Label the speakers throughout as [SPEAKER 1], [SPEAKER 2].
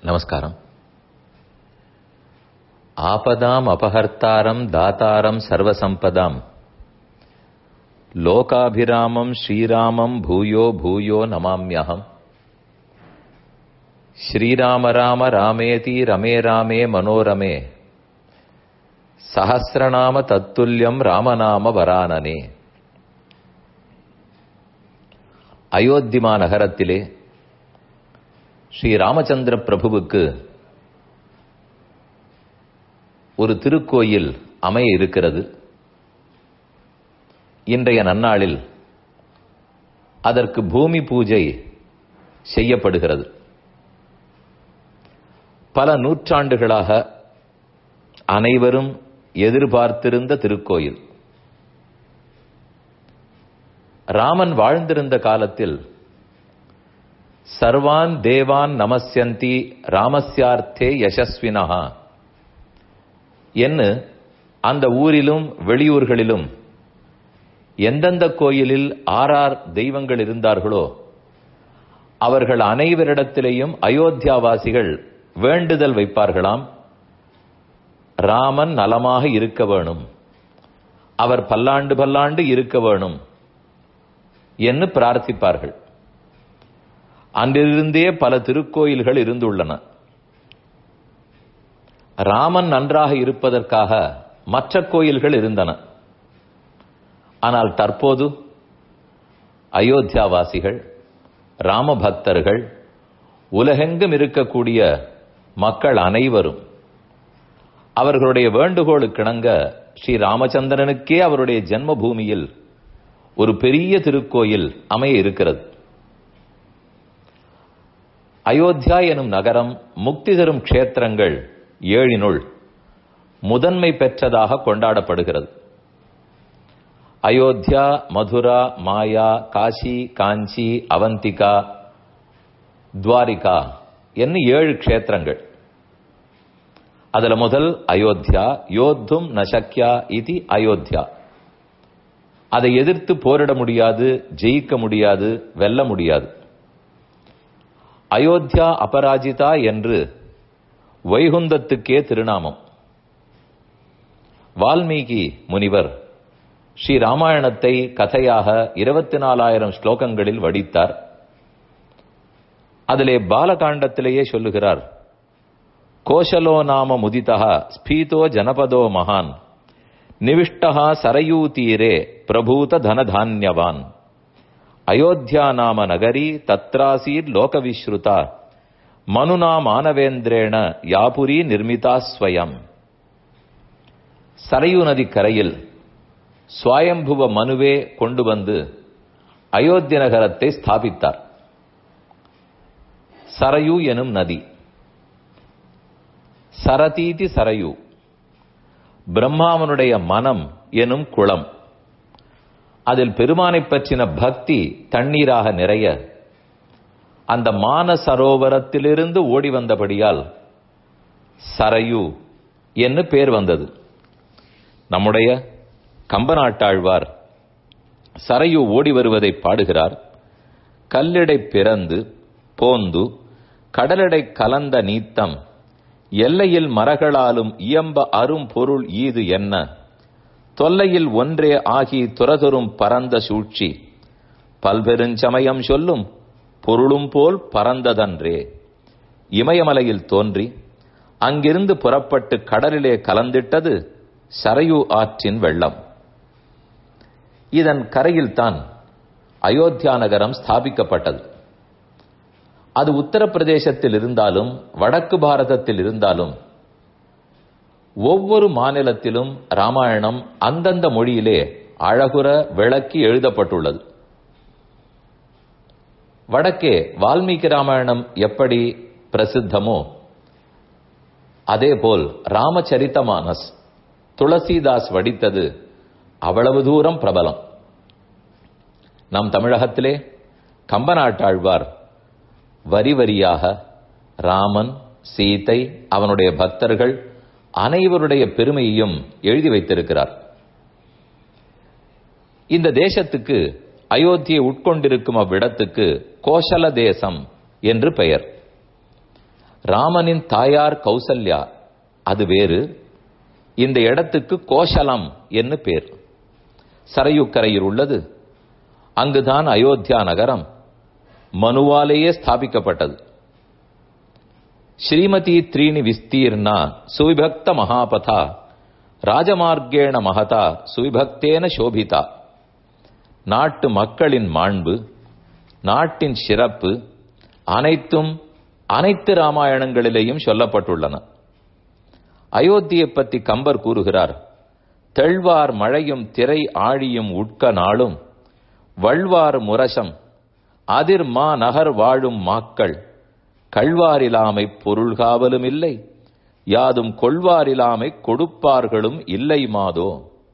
[SPEAKER 1] நமஸ்காரம் ஆபதாம் அபஹர்த்தாரம் தாத்தாரம் சர்வசம்பதாம் லோகாபிராமம் ஸ்ரீராமம் பூயோ பூயோ நமாம்யகம் ஸ்ரீராம ராம ராமேதி ரமே ராமே மனோரமே சஹசிரநாம தத்துல்யம் ராமநாம வரானனே அயோத்திமா நகரத்திலே ஸ்ரீ ராமச்சந்திர பிரபுவுக்கு ஒரு திருக்கோயில் அமைய இருக்கிறது இன்றைய நன்னாளில் அதற்கு பூமி பூஜை செய்யப்படுகிறது பல நூற்றாண்டுகளாக அனைவரும் எதிர்பார்த்திருந்த திருக்கோயில் ராமன் வாழ்ந்திருந்த காலத்தில் சர்வான் தேவான் நமஸ்யந்தி ராமஸ்யார்த்தே யசஸ்வினஹா என்று அந்த ஊரிலும் வெளியூர்களிலும் எந்தெந்த கோயிலில் ஆறார் தெய்வங்கள் இருந்தார்களோ அவர்கள் அனைவரிடத்திலேயும் அயோத்தியாவாசிகள் வேண்டுதல் வைப்பார்களாம் ராமன் நலமாக இருக்க வேணும் அவர் பல்லாண்டு பல்லாண்டு இருக்க வேணும் என்று பிரார்த்திப்பார்கள் அன்றிருந்தே பல திருக்கோயில்கள் இருந்துள்ளன ராமன் நன்றாக இருப்பதற்காக மற்ற கோயில்கள் இருந்தன ஆனால் தற்போது அயோத்தியாவாசிகள் ராம பக்தர்கள் உலகெங்கும் இருக்கக்கூடிய மக்கள் அனைவரும் அவர்களுடைய வேண்டுகோளுக்கிணங்க ஸ்ரீ ராமச்சந்திரனுக்கே அவருடைய ஜென்ம பூமியில் ஒரு பெரிய திருக்கோயில் அமைய இருக்கிறது அயோத்தியா எனும் நகரம் முக்தி தரும் க்ஷேத்திரங்கள் ஏழினுள் முதன்மை பெற்றதாக கொண்டாடப்படுகிறது அயோத்தியா மதுரா மாயா காஷி காஞ்சி அவந்திகா துவாரிகா என்ன ஏழு க்ஷேத்திரங்கள் அதுல முதல் அயோத்தியா யோத்தும் நசக்யா இது அயோத்தியா அதை எதிர்த்து போரிட முடியாது ஜெயிக்க முடியாது வெல்ல முடியாது அயோத்தியா அபராஜிதா என்று வைகுந்தத்துக்கே திருநாமம் வால்மீகி முனிவர் ஸ்ரீ ராமாயணத்தை கதையாக இருபத்தி நாலாயிரம் ஸ்லோகங்களில் வடித்தார் அதிலே பாலகாண்டத்திலேயே சொல்லுகிறார் கோஷலோ நாம முதிதா ஸ்பீதோ ஜனபதோ மகான் நிவிஷ்டா சரயூ தீரே பிரபூத தனதான்யவான் அயோத்தியா நாம நகரி தத்ராசீர் லோகவிஸ்ருதா மனுனா மானவேந்திரேண யாபுரி நிர்மிதா ஸ்வயம் சரையு நதி கரையில் சுவாயம்புவ மனுவே கொண்டு வந்து அயோத்திய நகரத்தை ஸ்தாபித்தார் சரயு எனும் நதி சரதீதி சரயு பிரம்மாவனுடைய மனம் எனும் குளம் அதில் பெருமானை பற்றின பக்தி தண்ணீராக நிறைய அந்த மான சரோவரத்திலிருந்து ஓடி வந்தபடியால் சரயு என்று பேர் வந்தது நம்முடைய கம்பநாட்டாழ்வார் சரையு ஓடி வருவதை பாடுகிறார் கல்லிடை பிறந்து போந்து கடலிடை கலந்த நீத்தம் எல்லையில் மரகளாலும் இயம்ப அரும் பொருள் ஈது என்ன தொல்லையில் ஒன்றே ஆகி துறதொரும் பரந்த சூழ்ச்சி பல்பெருஞ்சமயம் சொல்லும் பொருளும் போல் பறந்ததன்றே இமயமலையில் தோன்றி அங்கிருந்து புறப்பட்டு கடலிலே கலந்திட்டது சரையு ஆற்றின் வெள்ளம் இதன் கரையில்தான் அயோத்தியா நகரம் ஸ்தாபிக்கப்பட்டது அது உத்தரப்பிரதேசத்தில் இருந்தாலும் வடக்கு பாரதத்தில் இருந்தாலும் ஒவ்வொரு மாநிலத்திலும் ராமாயணம் அந்தந்த மொழியிலே அழகுற விளக்கி எழுதப்பட்டுள்ளது வடக்கே வால்மீகி ராமாயணம் எப்படி பிரசித்தமோ அதேபோல் ராமச்சரித்தமானஸ் துளசிதாஸ் வடித்தது அவ்வளவு தூரம் பிரபலம் நம் தமிழகத்திலே கம்பநாட்டாழ்வார் வரி வரியாக ராமன் சீதை அவனுடைய பக்தர்கள் அனைவருடைய பெருமையையும் எழுதி வைத்திருக்கிறார் இந்த தேசத்துக்கு அயோத்தியை உட்கொண்டிருக்கும் அவ்விடத்துக்கு கோசல தேசம் என்று பெயர் ராமனின் தாயார் கௌசல்யா அது வேறு இந்த இடத்துக்கு கோஷலம் என்று பேர் சரையுக்கரையில் உள்ளது அங்குதான் அயோத்தியா நகரம் மனுவாலேயே ஸ்தாபிக்கப்பட்டது ஸ்ரீமதி த்ரீணி விஸ்தீர்ணா சுவிபக்த மகாபதா ராஜமார்க்கேண மகதா சுவிபக்தேன சோபிதா நாட்டு மக்களின் மாண்பு நாட்டின் சிறப்பு அனைத்தும் அனைத்து ராமாயணங்களிலேயும் சொல்லப்பட்டுள்ளன அயோத்தியை பற்றி கம்பர் கூறுகிறார் தெள்வார் மழையும் திரை ஆழியும் உட்க நாளும் வள்வார் முரசம் அதிர் மா நகர் வாழும் மாக்கள் கள்வாரிலாமை பொருள்காவலும் இல்லை யாதும் கொள்வாரிலாமை கொடுப்பார்களும் இல்லை மாதோ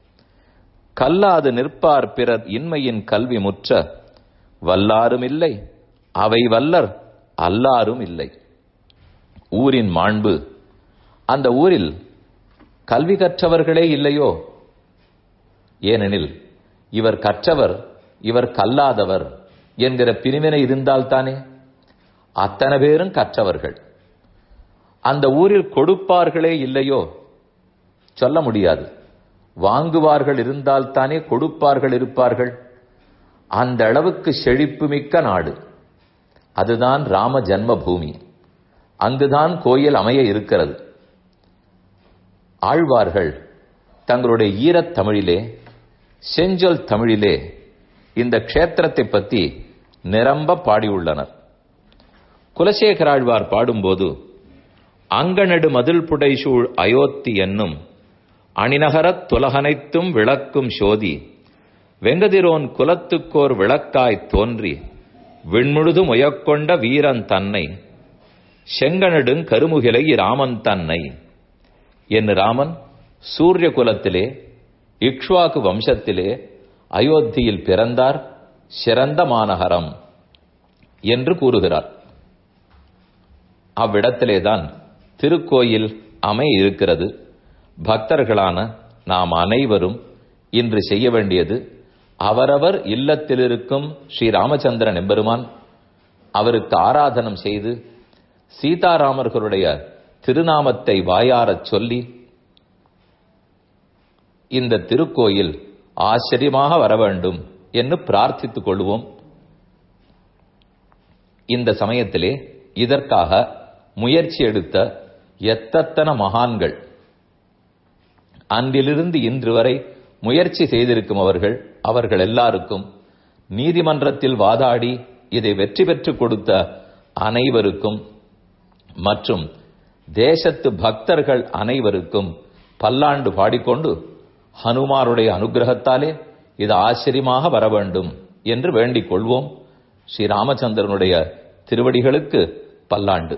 [SPEAKER 1] கல்லாது நிற்பார் பிறர் இன்மையின் கல்வி முற்ற வல்லாரும் இல்லை அவை வல்லர் அல்லாரும் இல்லை ஊரின் மாண்பு அந்த ஊரில் கல்வி கற்றவர்களே இல்லையோ ஏனெனில் இவர் கற்றவர் இவர் கல்லாதவர் என்கிற பிரிவினை இருந்தால்தானே அத்தனை பேரும் கற்றவர்கள் அந்த ஊரில் கொடுப்பார்களே இல்லையோ சொல்ல முடியாது வாங்குவார்கள் இருந்தால்தானே கொடுப்பார்கள் இருப்பார்கள் அந்த அளவுக்கு செழிப்பு மிக்க நாடு அதுதான் ராம ஜன்ம பூமி அங்குதான் கோயில் அமைய இருக்கிறது ஆழ்வார்கள் தங்களுடைய ஈரத் தமிழிலே செஞ்சொல் தமிழிலே இந்த க்ஷேத்திரத்தை பற்றி நிரம்ப பாடியுள்ளனர் குலசேகராழ்வார் பாடும்போது அங்கநடு மதில் புடைசூழ் அயோத்தி என்னும் அணிநகரத் துலகனைத்தும் விளக்கும் சோதி வெங்கதிரோன் குலத்துக்கோர் விளக்காய் தோன்றி விண்முழுது முயக்கொண்ட வீரன் தன்னை செங்கனடுங் கருமுகிலை ராமன் தன்னை என்று ராமன் சூரிய குலத்திலே இக்ஷ்வாக்கு வம்சத்திலே அயோத்தியில் பிறந்தார் சிறந்த மாநகரம் என்று கூறுகிறார் அவ்விடத்திலேதான் திருக்கோயில் அமைய இருக்கிறது பக்தர்களான நாம் அனைவரும் இன்று செய்ய வேண்டியது அவரவர் இல்லத்தில் இருக்கும் ஸ்ரீ ராமச்சந்திரன் எம்பெருமான் அவருக்கு ஆராதனம் செய்து சீதாராமர்களுடைய திருநாமத்தை வாயாரச் சொல்லி இந்த திருக்கோயில் ஆச்சரியமாக வர வேண்டும் என்று பிரார்த்தித்துக் கொள்வோம் இந்த சமயத்திலே இதற்காக முயற்சி எடுத்த எத்தத்தன மகான்கள் அன்றிலிருந்து இன்று வரை முயற்சி செய்திருக்கும் அவர்கள் அவர்கள் எல்லாருக்கும் நீதிமன்றத்தில் வாதாடி இதை வெற்றி பெற்றுக் கொடுத்த அனைவருக்கும் மற்றும் தேசத்து பக்தர்கள் அனைவருக்கும் பல்லாண்டு பாடிக்கொண்டு ஹனுமாருடைய அனுகிரகத்தாலே இது ஆச்சரியமாக வர வேண்டும் என்று வேண்டிக் கொள்வோம் ஸ்ரீ ராமச்சந்திரனுடைய திருவடிகளுக்கு பல்லாண்டு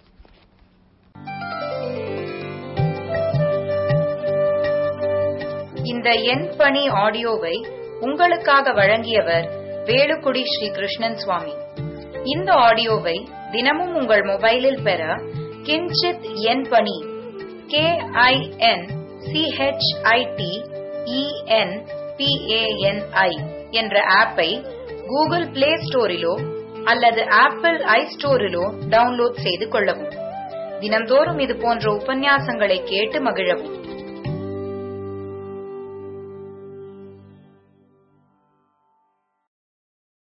[SPEAKER 2] இந்த எண் பணி ஆடியோவை உங்களுக்காக வழங்கியவர் வேலுக்குடி ஸ்ரீ கிருஷ்ணன் சுவாமி இந்த ஆடியோவை தினமும் உங்கள் மொபைலில் பெற கிஞ்சித் எண் பணி கே ஐ என் சிஹெச்ஐடி இஎன் பிஏஎன்ஐ என்ற ஆப்பை கூகுள் பிளே ஸ்டோரிலோ அல்லது ஆப்பிள் ஐ ஸ்டோரிலோ டவுன்லோட் செய்து கொள்ளவும் தினம்தோறும் இது போன்ற உபன்யாசங்களை கேட்டு மகிழவும்